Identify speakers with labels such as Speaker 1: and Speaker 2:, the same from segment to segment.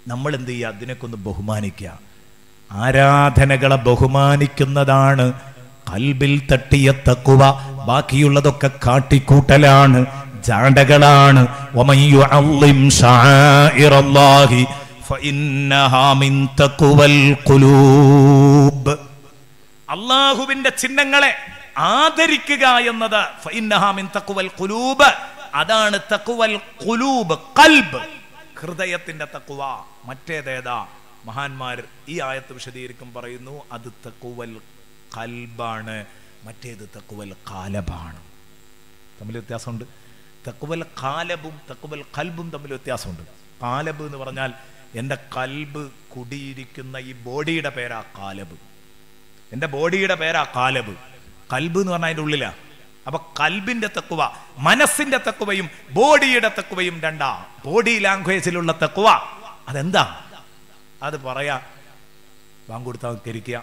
Speaker 1: നമ്മൾ എന്ത് ചെയ്യുക അതിനൊക്കെ ഒന്ന് ബഹുമാനിക്കുക ആരാധനകളെ ബഹുമാനിക്കുന്നതാണ് കൽബിൽ തട്ടിയ തക്കുവ ബാക്കിയുള്ളതൊക്കെ കാട്ടിക്കൂട്ടലാണ് ജാടകളാണ് ومن يعظم شعائر الله فإنها من تقوى القلوب അള്ളാഹുവിന്റെ ചിഹ്നങ്ങളെ ആദരിക്കുക എന്നത് ഫഇന്നഹാ മിൻ തഖ്വൽ ഖുലൂബ് അതാണ് തഖ്വൽ ഖുലൂബ് ഖൽബ് ഹൃദയത്തിന്റെ തഖ്വ മറ്റേതേതാ മഹാന്മാർ ഈ ആയത്ത് വിശദീകരിക്കും പറയുന്നു അത് തഖ്വൽ ഖൽബാണ് മറ്റേത് തഖ്വൽ ഖാലബാണ് തമ്മിൽ വ്യത്യാസമുണ്ട് തക്കുവൽ കാലബും തക്കുവൽ കൽബും തമ്മിൽ വ്യത്യാസമുണ്ട് കാലബ് എന്ന് പറഞ്ഞാൽ എൻ്റെ കൽബ് കുടിയിരിക്കുന്ന ഈ ബോഡിയുടെ പേരാ കാലബ് എൻ്റെ ബോഡിയുടെ പേരാ കാലബ് കൽബ് എന്ന് പറഞ്ഞാൽ അതിൻ്റെ ഉള്ളിലാ അപ്പൊ കൽബിന്റെ തക്കുവ മനസ്സിന്റെ തക്കുവയും ബോഡിയുടെ തക്കുവയും രണ്ടാ ബോഡി ലാംഗ്വേജിലുള്ള തക്കുവ അതെന്താ അത് പറയാ വാങ്കൊടുത്താൽ കരിക്കുക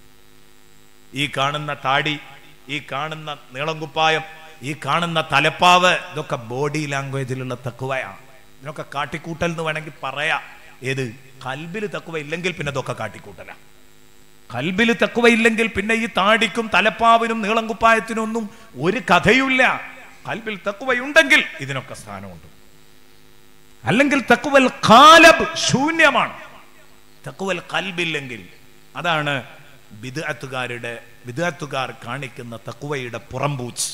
Speaker 1: ഈ കാണുന്ന താടി ഈ കാണുന്ന നീളം കുപ്പായം ഈ കാണുന്ന തലപ്പാവ് ഇതൊക്കെ ബോഡി ലാംഗ്വേജിലുള്ള തക്കുവയാണ് ഇതിനൊക്കെ കാട്ടിക്കൂട്ടൽ എന്ന് വേണമെങ്കിൽ പറയാ ഏത് കൽബിൽ തക്കുവ ഇല്ലെങ്കിൽ പിന്നെ ഇതൊക്കെ കാട്ടിക്കൂട്ടല കൽബിൽ തക്കുവ ഇല്ലെങ്കിൽ പിന്നെ ഈ താടിക്കും തലപ്പാവിനും നീളം കുപ്പായത്തിനും ഒന്നും ഒരു കഥയുമില്ല കൽബിൽ തക്കുവയുണ്ടെങ്കിൽ ഇതിനൊക്കെ സ്ഥാനമുണ്ട് അല്ലെങ്കിൽ തക്കുവൽ കാലബ് ശൂന്യമാണ് തക്കുവൽ കൽബില്ലെങ്കിൽ അതാണ് വിദഗ്ധക്കാരുടെ വിദഗ്ധക്കാർ കാണിക്കുന്ന തക്കുവയുടെ പുറംപൂച്ച്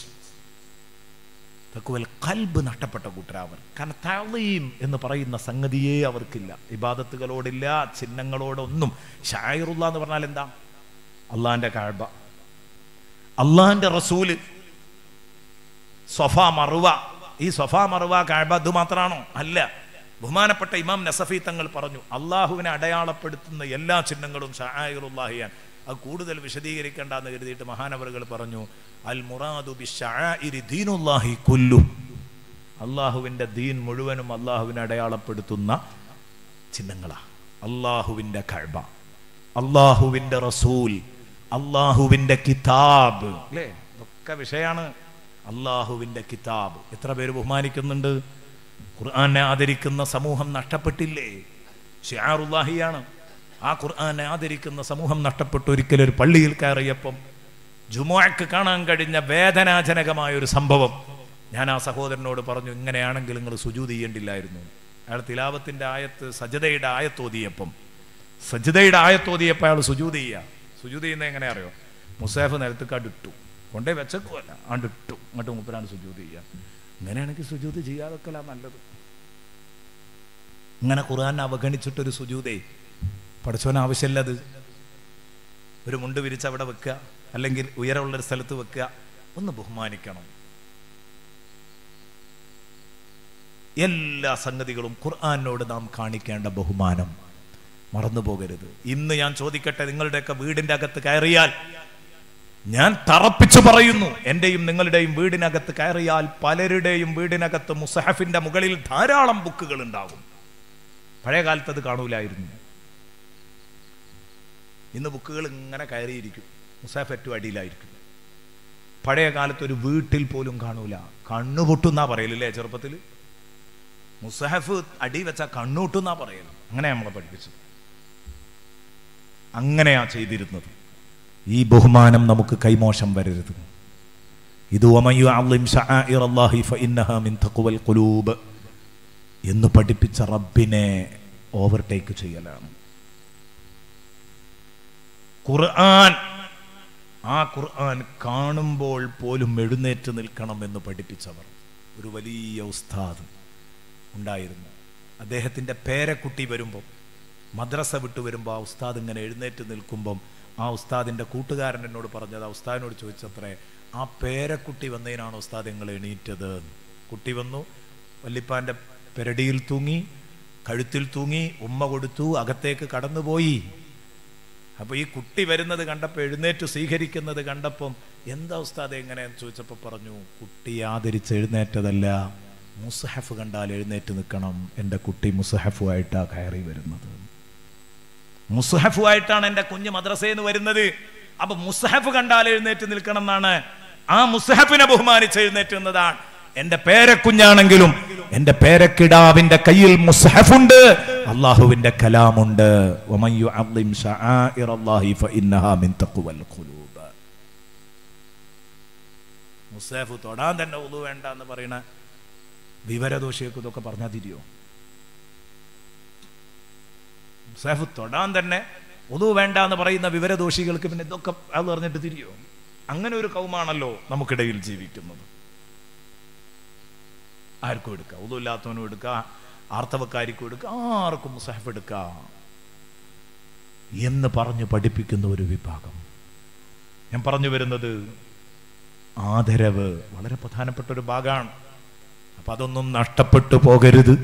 Speaker 1: തക്കുവൽ കൽബ് നഷ്ടപ്പെട്ട കൂട്ടരാവർ കാരണം തളീം എന്ന് പറയുന്ന സംഗതിയേ അവർക്കില്ല ഇബാദത്തുകളോടില്ല ചിഹ്നങ്ങളോടൊന്നും ഷായറുള്ള എന്ന് പറഞ്ഞാൽ എന്താ അള്ളാന്റെ കാഴ്ബ അള്ളാന്റെ റസൂല് സൊഫ മറുവ ഈ സൊഫ മറുവ കാഴ്ബ ഇത് മാത്രമാണോ അല്ല ബഹുമാനപ്പെട്ട ഇമാം നസഫി തങ്ങൾ പറഞ്ഞു അള്ളാഹുവിനെ അടയാളപ്പെടുത്തുന്ന എല്ലാ ചിഹ്നങ്ങളും ഷായറുല്ലാഹിയാൻ അത് കൂടുതൽ വിശദീകരിക്കേണ്ടെന്ന് കരുതിയിട്ട് മഹാനവറുകൾ പറഞ്ഞു അൽ മുറാദു ബിശ്ശാഇരി ദീനുല്ലാഹി കുല്ലു അള്ളാഹുവിൻ്റെ ദീൻ മുഴുവനും അള്ളാഹുവിനെ അടയാളപ്പെടുത്തുന്ന ചിഹ്നങ്ങളാ അള്ളാഹുവിൻ്റെ കഴബ അള്ളാഹുവിൻ്റെ റസൂൽ അള്ളാഹുവിൻ്റെ കിതാബ് അല്ലേ ഇതൊക്കെ വിഷയമാണ് അള്ളാഹുവിൻ്റെ കിതാബ് എത്ര പേര് ബഹുമാനിക്കുന്നുണ്ട് ഖുർആനെ ആദരിക്കുന്ന സമൂഹം നഷ്ടപ്പെട്ടില്ലേ ഷിയാറുല്ലാഹിയാണ് ആ ഖുർആനെ ആദരിക്കുന്ന സമൂഹം നഷ്ടപ്പെട്ടു ഒരിക്കലും ഒരു പള്ളിയിൽ കയറിയപ്പം ജുമുഅക്ക് കാണാൻ കഴിഞ്ഞ വേദനാജനകമായ ഒരു സംഭവം ഞാൻ ആ സഹോദരനോട് പറഞ്ഞു ഇങ്ങനെയാണെങ്കിൽ നിങ്ങൾ സുജൂത് ചെയ്യേണ്ടില്ലായിരുന്നു അയാൾ തിലാവത്തിന്റെ ആയത്ത് സജതയുടെ ആയത്തോതിയപ്പം സജതയുടെ ആയത്തോതിയപ്പോൾ അയാൾ സുജൂത് ചെയ്യുക സുജൂത് ചെയ്യുന്നത് എങ്ങനെ അറിയോ മുസാഫ് നിലത്തേക്ക് അടുട്ടു കൊണ്ടേ വെച്ചക്കുമല്ല ആണ്ടിട്ടു അങ്ങോട്ട് മുപ്പരാണ് സുജൂത് ചെയ്യുക ഇങ്ങനെയാണെങ്കിൽ സുജൂത് ചെയ്യാതൊക്കെ നല്ലത് ഇങ്ങനെ ഖുർആൻ അവഗണിച്ചിട്ടൊരു സുജൂതേ പഠിച്ചവൻ ആവശ്യമില്ലത് ഒരു മുണ്ട് വിരിച്ച് അവിടെ വെക്കുക അല്ലെങ്കിൽ ഉയരമുള്ളൊരു സ്ഥലത്ത് വെക്കുക ഒന്ന് ബഹുമാനിക്കണം എല്ലാ സംഗതികളും ഖുർആാനോട് നാം കാണിക്കേണ്ട ബഹുമാനം മറന്നു പോകരുത് ഇന്ന് ഞാൻ ചോദിക്കട്ടെ നിങ്ങളുടെയൊക്കെ വീടിന്റെ അകത്ത് കയറിയാൽ ഞാൻ തറപ്പിച്ചു പറയുന്നു എന്റെയും നിങ്ങളുടെയും വീടിനകത്ത് കയറിയാൽ പലരുടെയും വീടിനകത്ത് മുസഹഫിന്റെ മുകളിൽ ധാരാളം ബുക്കുകൾ ഉണ്ടാകും പഴയ കാലത്ത് അത് കാണൂലായിരുന്നു ഇന്ന് ബുക്കുകൾ ഇങ്ങനെ കയറിയിരിക്കും മുസാഫ് ഏറ്റവും അടിയിലായിരിക്കും പഴയ കാലത്ത് ഒരു വീട്ടിൽ പോലും കാണൂല കണ്ണുപൊട്ടുന്നാ പറയലല്ലേ ചെറുപ്പത്തിൽ മുസാഫ് അടി വെച്ച കണ്ണൂട്ടുന്നാ പറയൽ അങ്ങനെ നമ്മളെ പഠിപ്പിച്ചത് അങ്ങനെയാ ചെയ്തിരുന്നത് ഈ ബഹുമാനം നമുക്ക് കൈമോശം വരരുത് ഇത് ഒമയു അള്ളിം ഷആഇറല്ലാഹി ഫഇന്നഹാ മിൻ തഖ്വൽ ഖുലൂബ് എന്ന് പഠിപ്പിച്ച റബ്ബിനെ ഓവർടേക്ക് ചെയ്യലാണ് ഖുർആൻ ആ ഖുർആൻ കാണുമ്പോൾ പോലും എഴുന്നേറ്റ് നിൽക്കണം എന്ന് പഠിപ്പിച്ചവർ ഒരു വലിയ ഉസ്താദ് ഉണ്ടായിരുന്നു അദ്ദേഹത്തിൻ്റെ പേരക്കുട്ടി വരുമ്പോൾ മദ്രസ വിട്ടു വരുമ്പോൾ ആ ഉസ്താദ് ഇങ്ങനെ എഴുന്നേറ്റ് നിൽക്കുമ്പം ആ ഉസ്താദിൻ്റെ കൂട്ടുകാരൻ എന്നോട് പറഞ്ഞത് ആ ഉസ്താദിനോട് ചോദിച്ചത്രേ ആ പേരക്കുട്ടി വന്നതിനാണ് ഉസ്താദ് നിങ്ങൾ എണീറ്റത് കുട്ടി വന്നു വല്ലിപ്പാൻ്റെ പെരടിയിൽ തൂങ്ങി കഴുത്തിൽ തൂങ്ങി ഉമ്മ കൊടുത്തു അകത്തേക്ക് കടന്നുപോയി അപ്പോൾ ഈ കുട്ടി വരുന്നത് കണ്ടപ്പോൾ എഴുന്നേറ്റ് സ്വീകരിക്കുന്നത് കണ്ടപ്പം എന്താ ഉസ്താദ് എങ്ങനെയെന്ന് ചോദിച്ചപ്പോൾ പറഞ്ഞു കുട്ടി ആദരിച്ച് എഴുന്നേറ്റതല്ല മുസഹഫ് കണ്ടാൽ എഴുന്നേറ്റ് നിൽക്കണം എൻ്റെ കുട്ടി മുസഹഫുമായിട്ടാണ് കയറി വരുന്നത് മുസഹഫുമായിട്ടാണ് എൻ്റെ കുഞ്ഞ് മദ്രസയിൽ നിന്ന് വരുന്നത് അപ്പൊ മുസഹഫ് കണ്ടാൽ എഴുന്നേറ്റ് നിൽക്കണം എന്നാണ് ആ മുസഹഫിനെ ബഹുമാനിച്ച് എഴുന്നേറ്റ് നിന്നതാണ് എൻ്റെ പേരക്കുഞ്ഞാണെങ്കിലും എന്റെ പേരക്കിടാവിന്റെ കയ്യിൽ മുസ്ഹഫുണ്ട് അള്ളാഹുവിന്റെ കലാമുണ്ട് വമൻ യുഅദ്ദിം ശആഇറല്ലാഹി ഫഇന്നഹാ മിൻ തഖ്വൽ ഖുലൂബ് മുസ്ഹഫ് തൊടാൻ തന്നെ ഉളു വേണ്ട എന്ന് പറയുന്ന വിവരദോഷിയൊക്കെ ഇതൊക്കെ പറഞ്ഞാൽ തിരിയോ മുസ്ഹഫ് തൊടാൻ തന്നെ ഉളു വേണ്ട എന്ന് പറയുന്ന വിവരദോഷികൾക്ക് പിന്നെ ഇതൊക്കെ അത് പറഞ്ഞിട്ട് തിരിയോ അങ്ങനെ ഒരു കൗമാണല്ലോ നമുക്കിടയിൽ ജീവിക്കുന്നത് ആർക്കും എടുക്കാം ഉദുല്ലാത്തവനും എടുക്കാം ആർത്തവക്കാരിക്കും എടുക്കാം ആർക്കും മുസാഫ് എടുക്കാം എന്ന് പറഞ്ഞ് പഠിപ്പിക്കുന്ന ഒരു വിഭാഗം ഞാൻ പറഞ്ഞു വരുന്നത് ആദരവ് വളരെ പ്രധാനപ്പെട്ട ഒരു ഭാഗമാണ് അപ്പൊ അതൊന്നും നഷ്ടപ്പെട്ടു പോകരുത്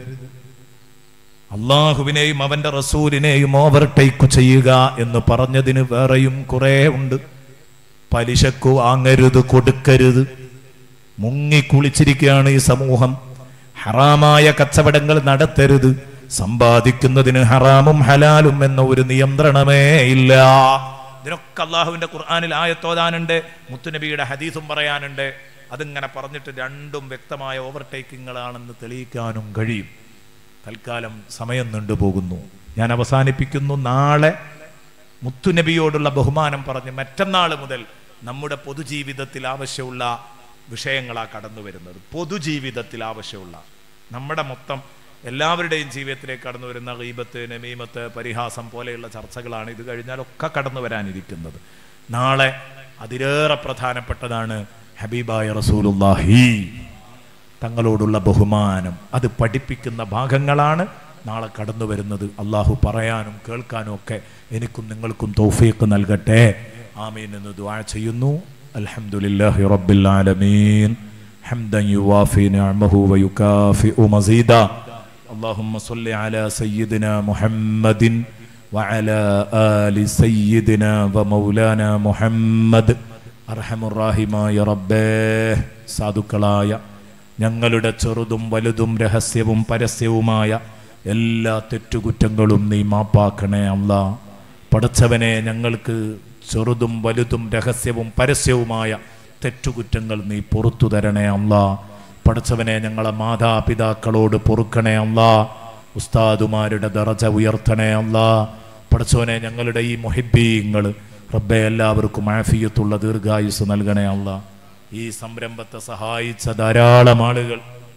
Speaker 1: അള്ളാഹുവിനെയും അവന്റെ റസൂലിനെയും ഓവർടേക്ക് ചെയ്യുക എന്ന് പറഞ്ഞതിന് വേറെയും കുറെ ഉണ്ട് പലിശക്ക് വാങ്ങരുത് കൊടുക്കരുത് മുങ്ങി കുളിച്ചിരിക്കുകയാണ് ഈ സമൂഹം ഹറാമായ കച്ചവടങ്ങൾ നടത്തരുത് സമ്പാദിക്കുന്നതിന് ഹറാമും ഹലാലും എന്ന ഒരു നിയന്ത്രണമേ ഇല്ല ഇതിനൊക്കെ അള്ളാഹുവിന്റെ ഖുർആാനിൽ ആയത്തോതാനുണ്ട് മുത്തുനബിയുടെ ഹദീസും പറയാനുണ്ട് അതിങ്ങനെ പറഞ്ഞിട്ട് രണ്ടും വ്യക്തമായ ഓവർടേക്കിങ്ങുകളാണെന്ന് തെളിയിക്കാനും കഴിയും തൽക്കാലം സമയം നീണ്ടുപോകുന്നു ഞാൻ അവസാനിപ്പിക്കുന്നു നാളെ മുത്തുനബിയോടുള്ള ബഹുമാനം പറഞ്ഞ് മറ്റന്നാൾ മുതൽ നമ്മുടെ പൊതുജീവിതത്തിൽ ആവശ്യമുള്ള വിഷയങ്ങളാ കടന്നു വരുന്നത് പൊതുജീവിതത്തിൽ ആവശ്യമുള്ള നമ്മുടെ മൊത്തം എല്ലാവരുടെയും ജീവിതത്തിലേക്ക് കടന്നു വരുന്ന ഗീബത്ത് നമീമത്ത് പരിഹാസം പോലെയുള്ള ചർച്ചകളാണ് ഇത് കഴിഞ്ഞാലൊക്കെ കടന്നു വരാനിരിക്കുന്നത് നാളെ അതിലേറെ പ്രധാനപ്പെട്ടതാണ് ഹബീബായ റസൂലുല്ലാഹി തങ്ങളോടുള്ള ബഹുമാനം അത് പഠിപ്പിക്കുന്ന ഭാഗങ്ങളാണ് നാളെ കടന്നു വരുന്നത് അള്ളാഹു പറയാനും കേൾക്കാനും ഒക്കെ എനിക്കും നിങ്ങൾക്കും തൗഫീഖ് നൽകട്ടെ ആമീൻ എന്ന് ദുആ ചെയ്യുന്നു അൽഹംദുലില്ലാഹി റബ്ബിൽ ആലമീൻ حمدا يوافي نعمه ويكافئ مزيدا اللهم صل على سيدنا محمد وعلى آل سيدنا ومولانا محمد അർഹമുറാഹിമായ റബ്ബേ സാധുക്കളായ ഞങ്ങളുടെ ചെറുതും വലുതും രഹസ്യവും പരസ്യവുമായ എല്ലാ തെറ്റുകുറ്റങ്ങളും നീ മാപ്പാക്കണേ അല്ല പടച്ചവനെ ഞങ്ങൾക്ക് ചെറുതും വലുതും രഹസ്യവും പരസ്യവുമായ തെറ്റുകുറ്റങ്ങൾ നീ പുറത്തു തരണേ അല്ല പടച്ചവനെ ഞങ്ങളെ മാതാപിതാക്കളോട് പൊറുക്കണേ അല്ല ഉസ്താദുമാരുടെ ദറജ ഉയർത്തണേ അല്ല പടച്ചവനെ ഞങ്ങളുടെ ഈ മൊഹിബീങ്ങൾ റബ്ബെ എല്ലാവർക്കും ആഫിയത്തുള്ള ദീർഘായുസ് നൽകണേ അല്ല ഈ സംരംഭത്തെ സഹായിച്ച ധാരാളം ആളുകൾ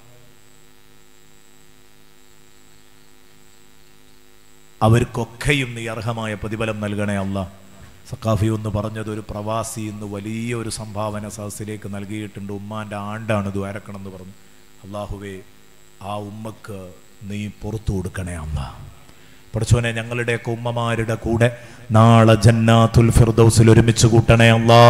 Speaker 1: അവർക്കൊക്കെയും നീ അർഹമായ പ്രതിഫലം നൽകണേ അല്ല സക്കാഫി ഒന്ന് പറഞ്ഞത് ഒരു പ്രവാസി ഇന്ന് വലിയ ഒരു സംഭാവന സദസ്സിലേക്ക് നൽകിയിട്ടുണ്ട് ഉമ്മാന്റെ ആണ്ടാണ് ദ്വാരക്കണം എന്ന് പറഞ്ഞു അള്ളാഹുവേ ആ ഉമ്മക്ക് നീ പുറത്തു കൊടുക്കണേ അല്ല പഠിച്ചോനെ ഞങ്ങളുടെയൊക്കെ ഉമ്മമാരുടെ കൂടെ നാളെ ജന്നാത്തുൽ ഫിർദൗസിൽ ഒരുമിച്ച് കൂട്ടണേ അല്ലാ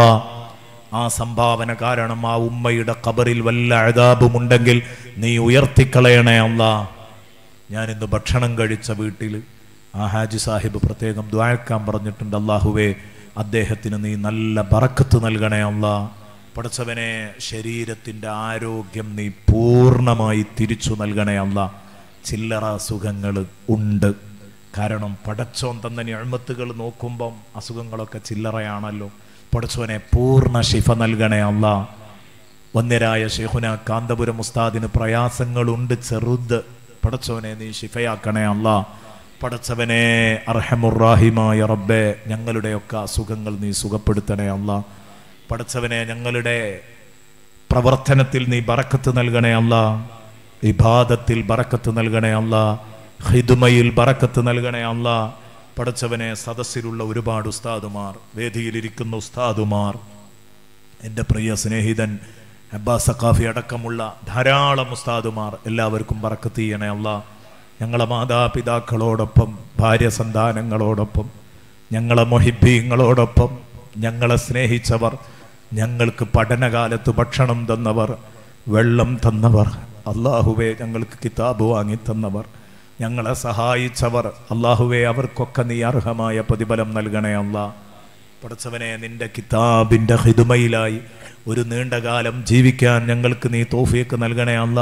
Speaker 1: ആ സംഭാവന കാരണം ആ ഉമ്മയുടെ കബറിൽ വല്ല അഴതാപുമുണ്ടെങ്കിൽ നീ ഉയർത്തിക്കളയണേ അല്ല ഞാൻ ഇന്ന് ഭക്ഷണം കഴിച്ച വീട്ടിൽ ആ ഹാജി സാഹിബ് പ്രത്യേകം ദ്വാഴക്കാൻ പറഞ്ഞിട്ടുണ്ട് അള്ളാഹുവേ അദ്ദേഹത്തിന് നീ നല്ല ബറക്കത്ത് നൽകണേ അല്ല പഠിച്ചവനെ ശരീരത്തിൻ്റെ ആരോഗ്യം നീ പൂർണ്ണമായി തിരിച്ചു നൽകണേ അല്ല ചില്ലറ അസുഖങ്ങൾ ഉണ്ട് കാരണം പടച്ചോൻ തന്ന ഞഴ്മത്തുകൾ നോക്കുമ്പം അസുഖങ്ങളൊക്കെ ചില്ലറയാണല്ലോ പടച്ചോനെ പൂർണ്ണ ശിഫ നൽകണേ അല്ല വന്യരായ ഷെഹുന കാന്തപുരം ഉസ്താദിന് പ്രയാസങ്ങളുണ്ട് ചെറുത് പടച്ചോനെ നീ ശിഫയാക്കണേ അല്ല പടച്ചവനെ അർഹമുറാഹിമായ റബ്ബെ ഞങ്ങളുടെയൊക്കെ അസുഖങ്ങൾ നീ സുഖപ്പെടുത്തണേ അല്ല പടച്ചവനെ ഞങ്ങളുടെ പ്രവർത്തനത്തിൽ നീ ബറക്കത്ത് നൽകണേ അല്ല ഇബാദത്തിൽ ബറക്കത്ത് നൽകണേ അല്ല ഹിദുമയിൽ ബറക്കത്ത് നൽകണേ അല്ല പടച്ചവനെ സദസ്സിലുള്ള ഒരുപാട് ഉസ്താദുമാർ വേദിയിലിരിക്കുന്ന ഉസ്താദുമാർ എൻ്റെ പ്രിയ സ്നേഹിതൻ അബ്ബാസ് സക്കാഫി അടക്കമുള്ള ധാരാളം ഉസ്താദുമാർ എല്ലാവർക്കും ബറക്കത്ത് ചെയ്യണേ അല്ല ഞങ്ങളെ മാതാപിതാക്കളോടൊപ്പം ഭാര്യ സന്താനങ്ങളോടൊപ്പം ഞങ്ങളെ മൊഹിബീങ്ങളോടൊപ്പം ഞങ്ങളെ സ്നേഹിച്ചവർ ഞങ്ങൾക്ക് പഠനകാലത്ത് ഭക്ഷണം തന്നവർ വെള്ളം തന്നവർ അള്ളാഹുവെ ഞങ്ങൾക്ക് കിതാബ് വാങ്ങി തന്നവർ ഞങ്ങളെ സഹായിച്ചവർ അള്ളാഹുവെ അവർക്കൊക്കെ നീ അർഹമായ പ്രതിഫലം നൽകണേ അല്ല പടച്ചവനെ നിന്റെ കിതാബിൻ്റെ ഹിതുമയിലായി ഒരു നീണ്ടകാലം ജീവിക്കാൻ ഞങ്ങൾക്ക് നീ തോഫിയൊക്കെ നൽകണേ അല്ല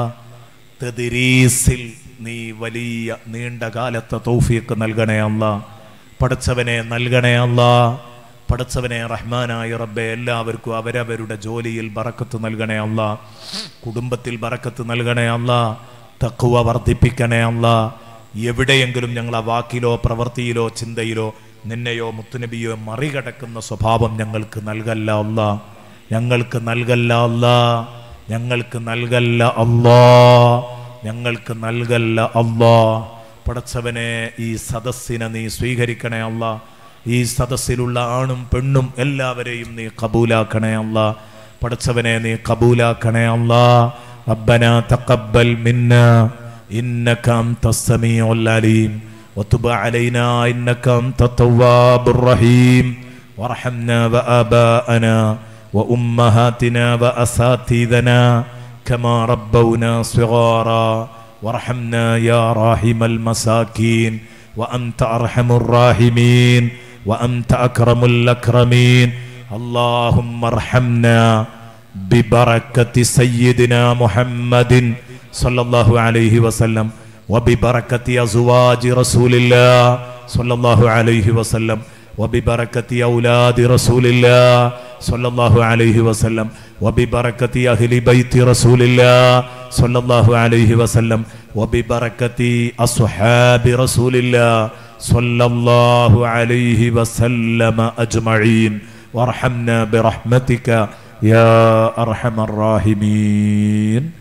Speaker 1: തെതിരീസിൽ നീ വലിയ നീണ്ട കാലത്തെ തൗഫീഖ് നൽകണേ അല്ല പടച്ചവനെ നൽകണേ അല്ല പടച്ചവനെ റഹ്മാനായ റബ്ബെ എല്ലാവർക്കും അവരവരുടെ ജോലിയിൽ ബറക്കത്ത് നൽകണേ അല്ല കുടുംബത്തിൽ ബറക്കത്ത് നൽകണേ അല്ല തക്കുവ വർദ്ധിപ്പിക്കണേ അല്ല എവിടെയെങ്കിലും ഞങ്ങൾ ആ വാക്കിലോ പ്രവൃത്തിയിലോ ചിന്തയിലോ നിന്നെയോ മുത്തുനബിയോ മറികടക്കുന്ന സ്വഭാവം ഞങ്ങൾക്ക് നൽകല്ല അല്ല ഞങ്ങൾക്ക് നൽകല്ല അല്ല ഞങ്ങൾക്ക് നൽകല്ല അല്ലാ ഞങ്ങൾക്ക് നൽകല്ല അല്ലാ പടച്ചവനെ ഈ സദസ്സിനെ നീ സ്വീകരിക്കണേ അല്ല ഈ സദസ്സിലുള്ള ആണും പെണ്ണും എല്ലാവരെയും നീ കബൂലാക്കണേ അല്ല പടച്ചവനെ നീ കബൂലാക്കണേ അല്ല ربنا تقبل منا إنك أنت السميع العليم وتب علينا إنك أنت التواب الرحيم وارحمنا وآباءنا وأمهاتنا وأساتذنا كما ربونا صغارا وارحمنا يا راحم المساكين وأنت أرحم الراحمين وأنت أكرم الأكرمين اللهم ارحمنا ببركة سيدنا محمد صلى الله عليه وسلم وببركة أزواج رسول الله صلى الله عليه وسلم وببركة أولاد رسول الله صلى الله عليه وسلم وببركة أهل بيت رسول الله صلى الله عليه وسلم وببركة أصحاب رسول الله صلى الله عليه وسلم أجمعين وارحمنا برحمتك يا أرحم الراحمين